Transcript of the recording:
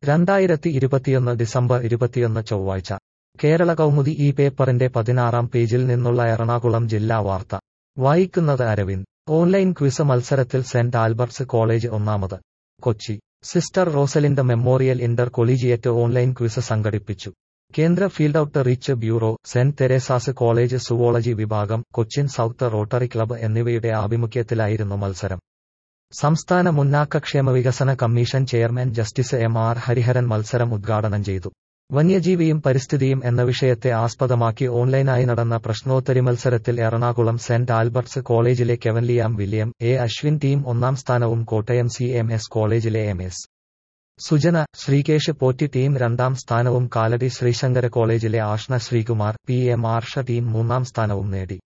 രണ്ടായിരത്തി ഇരുപത്തിയൊന്ന് ഡിസംബർ ഇരുപത്തിയൊന്ന് ചൊവ്വാഴ്ച കേരള കൗമുദി ഈ പേപ്പറിന്റെ പതിനാറാം പേജിൽ നിന്നുള്ള എറണാകുളം ജില്ലാ വാർത്ത വായിക്കുന്നത് അരവിന്ദ് ഓൺലൈൻ ക്വിസ് മത്സരത്തിൽ സെന്റ് ആൽബർട്ട്സ് കോളേജ് ഒന്നാമത് Kochi sister Rosalind memorial inter collegiate online quiz സംഘടിപ്പിച്ചു കേന്ദ്ര field outreach bureau Saint Teresa's college zoology വിഭാഗം കൊച്ചിൻ സൗത്ത് റോട്ടറി ക്ലബ്ബ് എന്നിവയുടെ ആഭിമുഖ്യത്തിലായിരുന്നു മത്സരം സംസ്ഥാന മുന്നാക്കക്ഷേമ വികസന commission chairman justice M R Hariharan മത്സരം ഉദ്ഘാടനം ചെയ്തു വന്യജീവിയും പരിസ്ഥിതിയും എന്ന വിഷയത്തെ ആസ്പദമാക്കി ഓൺലൈനായി നടന്ന പ്രശ്നോത്തരി മത്സരത്തിൽ എറണാകുളം സെന്റ് ആൽബർട്ട്സ് കോളേജിലെ Kevin Liam William A Ashwin team ഒന്നാം സ്ഥാനവും കോട്ടയം സി എം എസ് കോളേജിലെ M S Sujana Sreekesh Potti team രണ്ടാം സ്ഥാനവും കാലടി ശ്രീശങ്കര കോളേജിലെ Ashna Sreekumar P M Arsha team മൂന്നാം സ്ഥാനവും നേടി